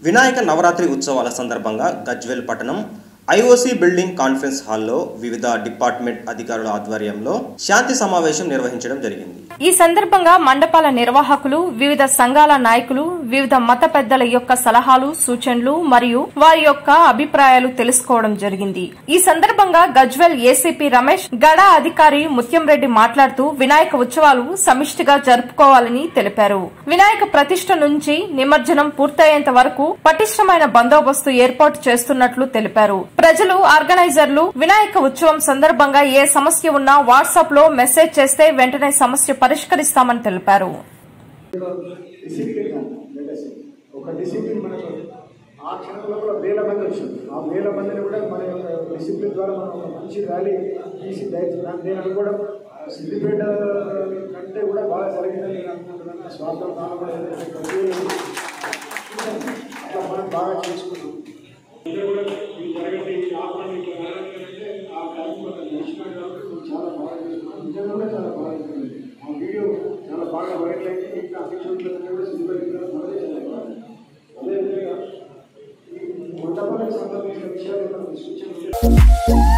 వినాయక నవరాత్రి ఉత్సవాల సందర్భంగా గజ్వెల్ పట్టణం ఐఓసీ బిల్డింగ్ కాన్ఫరెన్స్ హాల్లో వివిధ డిపార్ట్మెంట్ అధికారుల ఆధ్వర్యంలో శాంతి సమావేశం నిర్వహించడం జరిగింది ఈ సందర్భంగా మండపాల నిర్వాహకులు వివిధ సంఘాల నాయకులు వివిధ మత పెద్దల యొక్క సలహాలు సూచనలు మరియు వారి యొక్క అభిప్రాయాలు తెలుసుకోవడం జరిగింది ఈ సందర్భంగా గజ్వెల్ ఏసీపీ రమేష్ గడా అధికారి ముత్యంరెడ్డి మాట్లాడుతూ వినాయక ఉత్సవాలు సమిష్టిగా జరుపుకోవాలని తెలిపారు వినాయక ప్రతిష్ఠ నుంచి నిమజ్జనం పూర్తయ్యేంత వరకు పటిష్టమైన బందోబస్తు ఏర్పాటు చేస్తున్నట్లు తెలిపారు ప్రజలు ఆర్గనైజర్లు వినాయక ఉత్సవం సందర్భంగా ఏ సమస్య ఉన్నా వాట్సాప్ లో మెసేజ్ చేస్తే వెంటనే సమస్య పరిష్కరిస్తామని తెలిపారు డిసిప్లిన్ లెటర్స్ ఒక డిసిప్లిన్ మనకు ఆ క్షణంలో కూడా వేల మంది వచ్చింది ఆ వేల మందిని కూడా మన యొక్క డిసిప్లిన్ ద్వారా మనం ఒక మంచి ర్యాలీ తీసి దయచేసి నాకు నేను అనుకోవడం సిద్దిపేట కంటే కూడా బాగా జరిగిందని నేను అనుకుంటున్నాను స్వార్థం నాలో కూడా ఏదైతే ప్రతి అట్లా మనం బాగా చేసుకున్నాం ఇంకా కూడా ఈ జరగటి ఈ ఆహ్వానం ఇట్లా జరగాలంటే ఆ కార్యక్రమం నేర్చుకున్నాం కాబట్టి మేము చాలా బాగా చేసుకున్నాం నిజంగా కూడా చాలా బాగా జరిగింది ఆ వీడియో చాలా బాగా వైరల్ అయింది ఇంకా అఫీషియల్ కూడా సిద్ధిపేట మనదే చాలా బాగా అదేవిధంగా ఈ మండపాలకు సంబంధించిన విషయాలు ఏమైనా సూచనలు